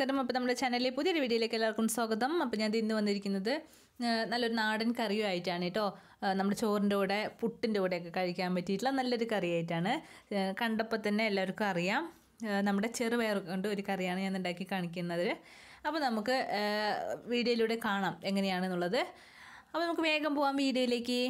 നമസ്കാരം അപ്പോൾ നമ്മുടെ ചാനലിലെ പുതിയൊരു വീഡിയോയിലേക്ക് എല്ലാവർക്കും സ്വാഗതം അപ്പോൾ ഞാൻ ഇന്ന് വന്നിരിക്കുന്നത് ആ, നല്ലൊരു നാടൻ കറിയുമായിട്ടാണ് കേട്ടോ ആ, നമ്മുടെ ചോറിൻ്റെ കൂടെ പുട്ടിൻ്റെ കൂടെയൊക്കെ കഴിക്കാൻ പറ്റിയിട്ടുള്ള നല്ലൊരു കറിയായിട്ടാണ് ആ, കണ്ടപ്പോൾ തന്നെ എല്ലാവർക്കും അറിയാം ആ, നമ്മുടെ ചെറുപയർ കൊണ്ട് ഒരു കറിയാണ് ഞാൻ ഉണ്ടാക്കി കാണിക്കുന്നത് അപ്പോൾ നമുക്ക് ആ, വീഡിയോയിലൂടെ കാണാം എങ്ങനെയാണെന്നുള്ളത് അപ്പോൾ നമുക്ക് വേഗം പോകാം വീഡിയോയിലേക്ക്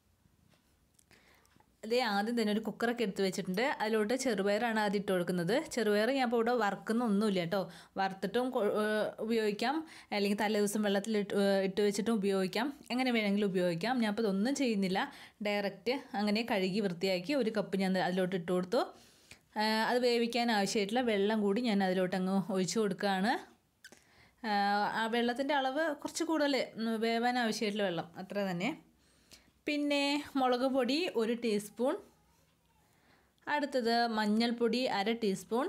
ഇതേ ആദ്യം തന്നെ ഒരു കുക്കറൊക്കെ എടുത്ത് വെച്ചിട്ടുണ്ട് അതിലോട്ട് ചെറുപയറാണ് ആദ്യം ഇട്ട് കൊടുക്കുന്നത് ചെറുപയർ ഞാൻ ഇപ്പോൾ ഇവിടെ വറുക്കുന്ന ഒന്നുമില്ല കേട്ടോ വറുത്തിട്ടും കൊ- ഏഹ് ഉപയോഗിക്കാം അല്ലെങ്കിൽ തലേ ദിവസം വെള്ളത്തിൽ ഇട്ട് ഏഹ് ഇട്ട് വെച്ചിട്ടും ഉപയോഗിക്കാം എങ്ങനെ വേണമെങ്കിലും ഉപയോഗിക്കാം ഞാൻ ഇപ്പോൾ ഇതൊന്നും ചെയ്യുന്നില്ല ഡയറക്റ്റ് അങ്ങനെ കഴുകി വൃത്തിയാക്കി ഒരു കപ്പ് ഞാൻ അതിലോട്ട് ഇട്ട് കൊടുത്തു ഏഹ് അത് വേവിക്കാൻ ആവശ്യമായിട്ടുള്ള വെള്ളം കൂടി ഞാൻ അതിലോട്ട് അങ്ങ് ഒഴിച്ചു കൊടുക്കുകയാണ് ഏഹ് ആ വെള്ളത്തിൻ്റെ അളവ് കുറച്ച് കൂടുതൽ ഉം, വേവാൻ ആവശ്യമായിട്ടുള്ള വെള്ളം അത്ര തന്നെ പിന്നെ മുളക് പൊടി ഒരു ടീസ്പൂൺ അടുത്തത് മഞ്ഞൾപ്പൊടി അര ടീസ്പൂൺ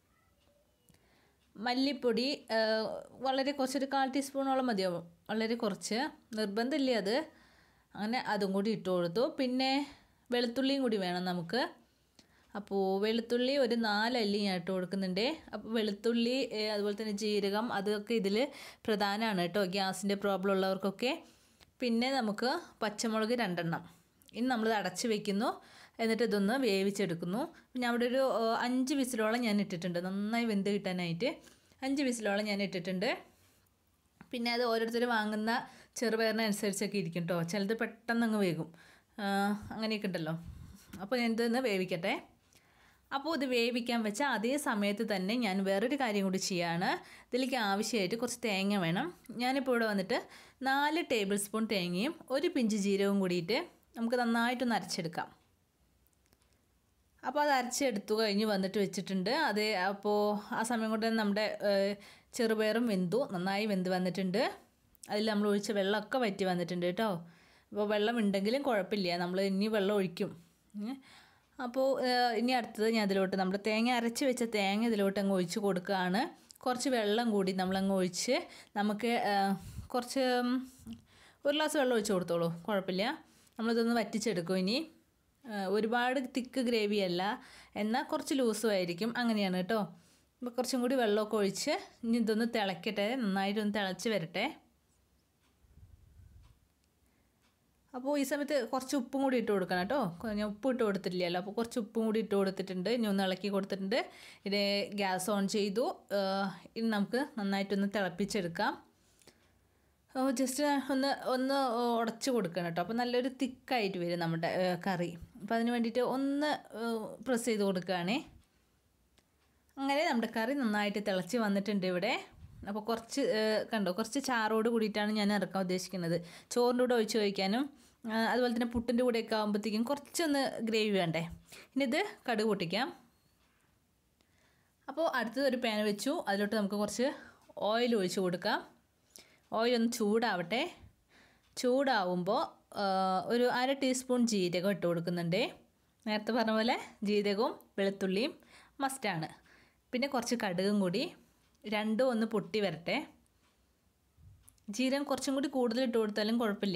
മല്ലിപ്പൊടി ആ, വളരെ കുറച്ചൊരു കാൽ ടീസ്പൂണോളം മതിയാവും വളരെ കുറച്ച് നിർബന്ധമില്ല അത് അങ്ങനെ അതും കൂടി ഇട്ട് കൊടുത്തു പിന്നെ വെളുത്തുള്ളിയും കൂടി വേണം നമുക്ക് അപ്പോൾ വെളുത്തുള്ളി ഒരു നാലല്ലി ഞാൻ ഇട്ട് കൊടുക്കുന്നുണ്ട് അപ്പോൾ വെളുത്തുള്ളി ഏ, അതുപോലെ തന്നെ ജീരകം അതൊക്കെ ഇതിൽ പ്രധാനമാണ് കേട്ടോ ഗ്യാസിൻ്റെ പ്രോബ്ലം ഉള്ളവർക്കൊക്കെ പിന്നെ നമുക്ക് പച്ചമുളക് രണ്ടെണ്ണം ഇനി നമ്മൾ അടച്ച് വെക്കുന്നു എന്നിട്ട് ഇതൊന്ന് വേവിച്ചെടുക്കുന്നു പിന്നെ അവിടെ ഒരു ഏ, അഞ്ച് വിസിലോളം ഞാൻ ഇട്ടിട്ടുണ്ട് നന്നായി വെന്ത് കിട്ടാനായിട്ട് അഞ്ച് വിസിലോളം ഞാൻ ഇട്ടിട്ടുണ്ട് പിന്നെ അത് ഓരോരുത്തർ വാങ്ങുന്ന ചെറുപയറിനനുസരിച്ചൊക്കെ ഇരിക്കും കേട്ടോ ചിലത് പെട്ടെന്ന് അങ്ങ് വേകും ആ, അങ്ങനെയൊക്കെ ഉണ്ടല്ലോ അപ്പോൾ ഞാൻ ഇതൊന്ന് വേവിക്കട്ടെ അപ്പോൾ ഇത് വേവിക്കാൻ വെച്ച അതേ സമയത്ത് തന്നെ ഞാൻ വേറൊരു കാര്യം കൂടി ചെയ്യാണ് ഇതിലേക്ക് ആവശ്യമായിട്ട് കുറച്ച് തേങ്ങ വേണം ഞാനിപ്പോൾ ഇവിടെ വന്നിട്ട് നാല് ടേബിൾ സ്പൂൺ തേങ്ങയും ഒരു പിഞ്ച് ജീരകവും കൂടിയിട്ട് നമുക്ക് നന്നായിട്ടൊന്ന് അരച്ചെടുക്കാം അപ്പോൾ അത് അരച്ചെടുത്തു കഴിഞ്ഞ് വന്നിട്ട് വെച്ചിട്ടുണ്ട് അത് അപ്പോൾ ആ സമയം കൊണ്ട് തന്നെ നമ്മുടെ ഏഹ്, ചെറുപയറും വെന്തു നന്നായി വെന്ത് വന്നിട്ടുണ്ട് അതിൽ നമ്മൾ ഒഴിച്ച വെള്ളമൊക്കെ വറ്റി വന്നിട്ടുണ്ട് കേട്ടോ അപ്പോൾ വെള്ളം ഉണ്ടെങ്കിലും കുഴപ്പമില്ല നമ്മൾ ഇനി വെള്ളം ഒഴിക്കും ഉം. അപ്പോൾ ഏഹ്, ഇനി അടുത്തത് ഞാൻ ഇതിലോട്ട് നമ്മുടെ തേങ്ങ അരച്ച് വെച്ച തേങ്ങ ഇതിലോട്ട് അങ്ങ് ഒഴിച്ച് കൊടുക്കുകയാണ് കുറച്ച് വെള്ളം കൂടി നമ്മളങ്ങ് ഒഴിച്ച് നമുക്ക് ഏഹ്, കുറച്ച് ഉം, ഒരു ഗ്ലാസ് വെള്ളം ഒഴിച്ച് കൊടുത്തോളൂ കുഴപ്പമില്ല നമ്മളിതൊന്ന് വറ്റിച്ചെടുക്കും ഇനി ഏഹ് ഒരുപാട് തിക്ക് ഗ്രേവി അല്ല എന്നാൽ കുറച്ച് ലൂസും ആയിരിക്കും അങ്ങനെയാണ് കേട്ടോ അപ്പോൾ കുറച്ചും കൂടി വെള്ളമൊക്കെ ഒഴിച്ച് ഇനി ഇതൊന്ന് തിളക്കട്ടെ നന്നായിട്ടൊന്ന് തിളച്ച് വരട്ടെ അപ്പോൾ ഈ സമയത്ത് കുറച്ച് ഉപ്പും കൂടി ഇട്ട് കൊടുക്കണം കേട്ടോ ഞാൻ ഉപ്പ് ഇട്ട് കൊടുത്തിട്ടില്ലല്ലോ അപ്പോൾ കുറച്ച് ഉപ്പും കൂടി ഇട്ട് കൊടുത്തിട്ടുണ്ട് ഇനി ഒന്ന് ഇളക്കി കൊടുത്തിട്ടുണ്ട് ഇത് ഗ്യാസ് ഓൺ ചെയ്തു ഏഹ് ഇനി നമുക്ക് നന്നായിട്ടൊന്ന് തിളപ്പിച്ചെടുക്കാം ജസ്റ്റ് ഒന്ന് ഒന്ന് ഉടച്ച് കൊടുക്കണം കേട്ടോ അപ്പോൾ നല്ലൊരു തിക്കായിട്ട് വരും നമ്മുടെ ഏഹ്, കറി അപ്പോൾ അതിന് വേണ്ടിയിട്ട് ഒന്ന് പ്രസ് ചെയ്ത് കൊടുക്കുകയാണേ അങ്ങനെ നമ്മുടെ കറി നന്നായിട്ട് തിളച്ച് വന്നിട്ടുണ്ട് ഇവിടെ അപ്പോൾ കുറച്ച് ഏഹ്, കണ്ടോ കുറച്ച് ചാറോട് കൂടിയിട്ടാണ് ഞാൻ ഇറക്കാൻ ഉദ്ദേശിക്കുന്നത് ചോറിൻ്റെ കൂടെ ഒഴിച്ച് കഴിക്കാനും ആ, അതുപോലെ തന്നെ പുട്ടിൻ്റെ കൂടെയൊക്കെ ആകുമ്പോഴത്തേക്കും കുറച്ചൊന്ന് ഗ്രേവി വേണ്ടേ ഇനി ഇത് കടുക് പൊട്ടിക്കാം അപ്പോൾ അടുത്തത് ഒരു പാൻ വെച്ചു അതിലോട്ട് നമുക്ക് കുറച്ച് ഓയിൽ ഒഴിച്ച് കൊടുക്കാം ഓയിൽ ഒന്ന് ചൂടാവട്ടെ ചൂടാവുമ്പോൾ ആ, ഒരു അര ടീസ്പൂൺ ജീരകം ഇട്ട് കൊടുക്കുന്നുണ്ട് നേരത്തെ പറഞ്ഞ പോലെ ജീരകവും വെളുത്തുള്ളിയും മസ്റ്റാണ് പിന്നെ കുറച്ച് കടുകും കൂടി രണ്ടും ഒന്ന് പൊട്ടി വരട്ടെ ജീരകം കുറച്ചും കൂടി കൂടുതൽ ഇട്ട് കൊടുത്താലും കുഴപ്പമില്ല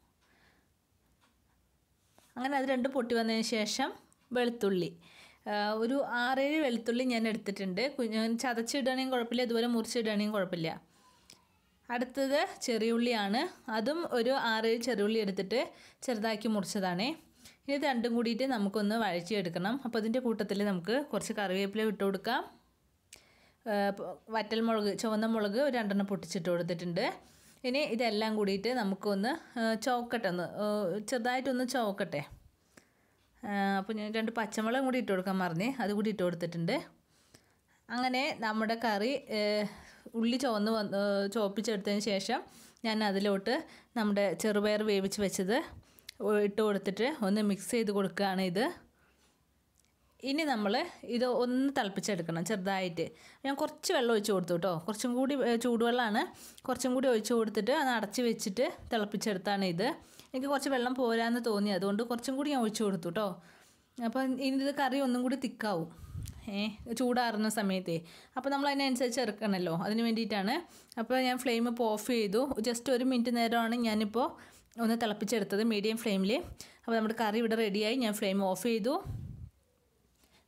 അങ്ങനെ അത് രണ്ടും പൊട്ടി വന്നതിന് ശേഷം വെളുത്തുള്ളി ആ, ഒരു ആറേഴ് വെളുത്തുള്ളി ഞാൻ എടുത്തിട്ടുണ്ട് കുഞ്ഞ് ചതച്ചിടുകയാണെങ്കിൽ കുഴപ്പമില്ല ഇതുപോലെ മുറിച്ചിടുകയാണെങ്കിൽ കുഴപ്പമില്ല അടുത്തത് ചെറിയുള്ളിയാണ് അതും ഒരു ആറേഴ് ചെറിയുള്ളി എടുത്തിട്ട് ചെറുതാക്കി മുറിച്ചതാണേ ഇനി ഇത് രണ്ടും കൂടിയിട്ട് നമുക്കൊന്ന് വഴറ്റിയെടുക്കണം അപ്പോൾ അതിൻ്റെ കൂട്ടത്തിൽ നമുക്ക് കുറച്ച് കറിവേപ്പില ഇട്ട് കൊടുക്കാം ആ, പ- വറ്റൽമുളക് ചുവന്ന മുളക് ഒരു രണ്ടെണ്ണം പൊട്ടിച്ചിട്ട് കൊടുത്തിട്ടുണ്ട് ഇനി ഇതെല്ലാം കൂടിയിട്ട് നമുക്കൊന്ന് ആ, ചോക്കട്ടെ ഒന്ന് ആ, ചെറുതായിട്ടൊന്ന് ചോക്കട്ടെ അപ്പോൾ ഞാൻ രണ്ട് പച്ചമുളകും കൂടി ഇട്ട് കൊടുക്കാൻ മറന്നേ അത് കൂടി ഇട്ട് കൊടുത്തിട്ടുണ്ട് അങ്ങനെ നമ്മുടെ കറി ഏഹ്, ഉള്ളി ചുവന്ന് വന്ന് ഏഹ്, ചോപ്പിച്ചെടുത്തതിന് ശേഷം ഞാൻ അതിലോട്ട് നമ്മുടെ ചെറുപയർ വേവിച്ച് വെച്ചത് ഒ- ഇട്ട് കൊടുത്തിട്ട് ഒന്ന് മിക്സ് ചെയ്ത് കൊടുക്കുകയാണ് ഇത് ഇനി നമ്മൾ ഇത് ഒന്ന് തിളപ്പിച്ചെടുക്കണം ചെറുതായിട്ട് ഞാൻ കുറച്ച് വെള്ളം ഒഴിച്ച് കൊടുത്തു കേട്ടോ കുറച്ചും കൂടി ഏഹ്, ചൂടുവെള്ളമാണ് കുറച്ചും കൂടി ഒഴിച്ച് കൊടുത്തിട്ട് അത് അടച്ച് വെച്ചിട്ട് തിളപ്പിച്ചെടുത്താണ് ഇത് എനിക്ക് കുറച്ച് വെള്ളം പോരാന്ന് തോന്നി അതുകൊണ്ട് കുറച്ചും കൂടി ഞാൻ ഒഴിച്ച് കൊടുത്തു കേട്ടോ അപ്പം ഇനി ഇത് കറി ഒന്നും കൂടി തിക്കാവും ഏ ചൂടാറുന്ന സമയത്തേ അപ്പോൾ നമ്മൾ അതിനനുസരിച്ച് ഇറക്കണമല്ലോ അതിന് വേണ്ടിയിട്ടാണ് അപ്പോൾ ഞാൻ ഫ്ലെയിം ഇപ്പോൾ ഓഫ് ചെയ്തു ജസ്റ്റ് ഒരു മിനിറ്റ് നേരമാണ് ഞാനിപ്പോൾ ഒന്ന് തിളപ്പിച്ചെടുത്തത് മീഡിയം ഫ്ലെയിമിൽ അപ്പോൾ നമ്മുടെ കറി ഇവിടെ റെഡിയായി ഞാൻ ഫ്ലെയിം ഓഫ് ചെയ്തു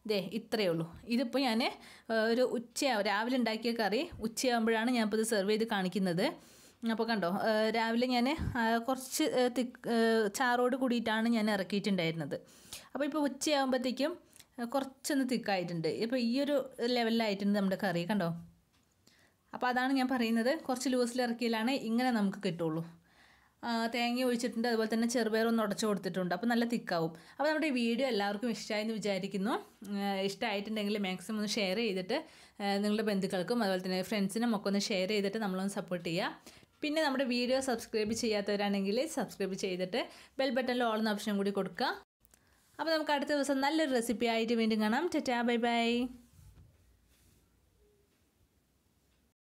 ദേ ഇത്രയേ ഉള്ളൂ ഇതിപ്പോൾ ഞാൻ ഒരു ഉച്ചയാവും രാവിലെ ഉണ്ടാക്കിയ കറി ഉച്ചയാകുമ്പോഴാണ് ഞാനിപ്പോൾ ഇത് സെർവ് ചെയ്ത് കാണിക്കുന്നത് അപ്പോൾ കണ്ടോ ആ, രാവിലെ ഞാൻ കുറച്ച് ആ, തിക്ക് ആ, ചാറോട് കൂടിയിട്ടാണ് ഞാൻ ഇറക്കിയിട്ടുണ്ടായിരുന്നത് അപ്പോൾ ഇപ്പോൾ ഉച്ചയാകുമ്പോഴത്തേക്കും ആ, കുറച്ചൊന്ന് തിക്കായിട്ടുണ്ട് ഇപ്പോൾ ഈ ഒരു ലെവലിലായിട്ടുണ്ട് നമ്മുടെ കറി കണ്ടോ അപ്പോൾ അതാണ് ഞാൻ പറയുന്നത് കുറച്ച് ലൂസിൽ ഇറക്കിയാലാണ് ഇങ്ങനെ നമുക്ക് കിട്ടുള്ളൂ ആ, തേങ്ങ ഒഴിച്ചിട്ടുണ്ട് അതുപോലെ തന്നെ ചെറുപയർ ഒന്ന് ഉടച്ചു കൊടുത്തിട്ടുണ്ട് അപ്പോൾ നല്ല തിക്കാവും അപ്പോൾ നമ്മുടെ ഈ വീഡിയോ എല്ലാവർക്കും ഇഷ്ടമായെന്ന് വിചാരിക്കുന്നു ആ, ഇഷ്ടമായിട്ടുണ്ടെങ്കിൽ മാക്സിമം ഒന്ന് ഷെയർ ചെയ്തിട്ട് ആ, നിങ്ങളുടെ ബന്ധുക്കൾക്കും അതുപോലെ തന്നെ ഫ്രണ്ട്സിനും ഒക്കെ ഒന്ന് ഷെയർ ചെയ്തിട്ട് നമ്മളൊന്ന് സപ്പോർട്ട് ചെയ്യുക പിന്നെ നമ്മുടെ വീഡിയോ സബ്സ്ക്രൈബ് ചെയ്യാത്തവരാണെങ്കിൽ സബ്സ്ക്രൈബ് ചെയ്തിട്ട് ബെൽ ബട്ടണിൽ ഓൾ എന്ന ഓപ്ഷൻ കൂടി കൊടുക്കുക അപ്പോൾ നമുക്ക് അടുത്ത ദിവസം നല്ലൊരു റെസിപ്പി ആയിട്ട് വീണ്ടും കാണാം ടാറ്റാ ബൈ ബൈ